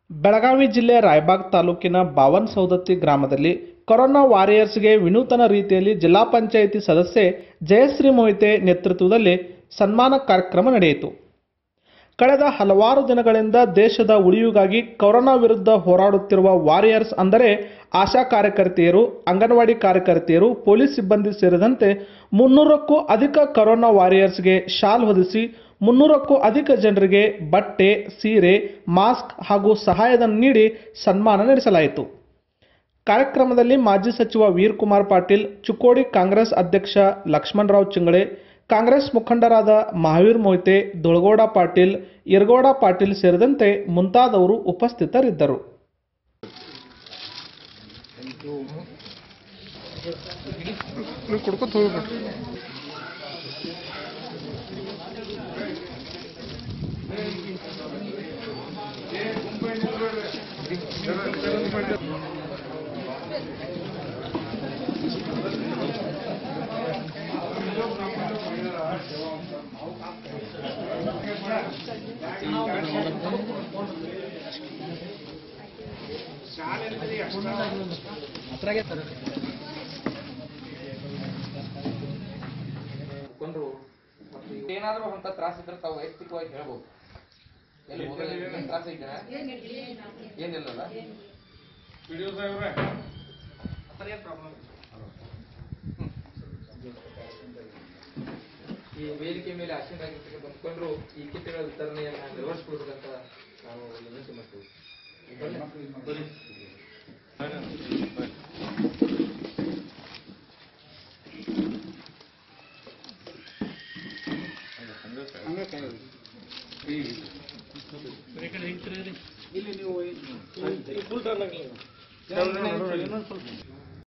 ಬೆಳಗಾವಿ ಜಿಲ್ಲೆ ರಾಯಬಾಗ್ ತಾಲೂಕಿನ ಬಾವನ್ ಸೌದತ್ತಿ ಗ್ರಾಮದಲ್ಲಿ ಕೊರೋನಾ ವಾರಿಯರ್ಸ್ಗೆ ವಿನೂತನ ರೀತಿಯಲ್ಲಿ ಜಿಲ್ಲಾ ಪಂಚಾಯಿತಿ ಸದಸ್ಯೆ ಜಯಶ್ರೀ ಮೊಯ್ತೆ ನೇತೃತ್ವದಲ್ಲಿ ಸನ್ಮಾನ ಕಾರ್ಯಕ್ರಮ ನಡೆಯಿತು ಕಳೆದ ಹಲವಾರು ದಿನಗಳಿಂದ ದೇಶದ ಉಳಿವಿಗಾಗಿ ಕೊರೋನಾ ವಿರುದ್ಧ ಹೋರಾಡುತ್ತಿರುವ ವಾರಿಯರ್ಸ್ ಅಂದರೆ ಆಶಾ ಕಾರ್ಯಕರ್ತೆಯರು ಅಂಗನವಾಡಿ ಕಾರ್ಯಕರ್ತೆಯರು ಪೊಲೀಸ್ ಸಿಬ್ಬಂದಿ ಸೇರಿದಂತೆ ಮುನ್ನೂರಕ್ಕೂ ಅಧಿಕ ಕೊರೋನಾ ವಾರಿಯರ್ಸ್ಗೆ ಶಾಲ್ ಹೊದಿಸಿ ಮುನ್ನೂರಕ್ಕೂ ಅಧಿಕ ಜನರಿಗೆ ಬಟ್ಟೆ ಸೀರೆ ಮಾಸ್ಕ್ ಹಾಗೂ ಸಹಾಯಧನ ನೀಡಿ ಸನ್ಮಾನ ನಡೆಸಲಾಯಿತು ಕಾರ್ಯಕ್ರಮದಲ್ಲಿ ಮಾಜಿ ಸಚಿವ ವೀರ್ ಕುಮಾರ್ ಪಾಟೀಲ್ ಚುಕ್ಕೋಡಿ ಕಾಂಗ್ರೆಸ್ ಅಧ್ಯಕ್ಷ ಲಕ್ಷ್ಮಣರಾವ್ ಚಿಂಗಳೆ ಕಾಂಗ್ರೆಸ್ ಮುಖಂಡರಾದ ಮಹಾವೀರ್ ಮೊಯ್ತೆ ದೊಳಗೌಡ ಪಾಟೀಲ್ ಯರಗೌಡ ಪಾಟೀಲ್ ಸೇರಿದಂತೆ ಮುಂತಾದವರು ಉಪಸ್ಥಿತರಿದ್ದರು ನೀವು ಕೊಡ್ಕೊತ ಹೋಗ್ಬಿಟ್ರಿ ಕೊಂಡ್ರು ಮತ್ತು ಏನಾದರೂ ಅಂತ ತ್ರಾಸ ಇದ್ರೆ ತಾವು ವೈಯಕ್ತಿಕವಾಗಿ ಹೇಳ್ಬೋದು ಎಲ್ಲಿ ಹೋಗಲ್ಲ ಏನ್ ತ್ರಾಸ ಇದೆಯಾ ಏನಿಲ್ಲಲ್ಲ ಈ ವೇದಿಕೆ ಮೇಲೆ ಆಸೀನರಾಗಿರ್ತಕ್ಕಂಥ ಮುಖಂಡರು ಈ ಕಿಟ್ಗಳ ವಿತರಣೆಯನ್ನ ನಿರ್ವಹಿಸ್ಕೊಳ್ಬೇಕಂತ ನಾವು ವಿನಂತಿ ಮಾಡ್ತೀವಿ ಬನ್ನಿ. ಇನ್ನೊಂದು ಸ್ವಲ್ಪ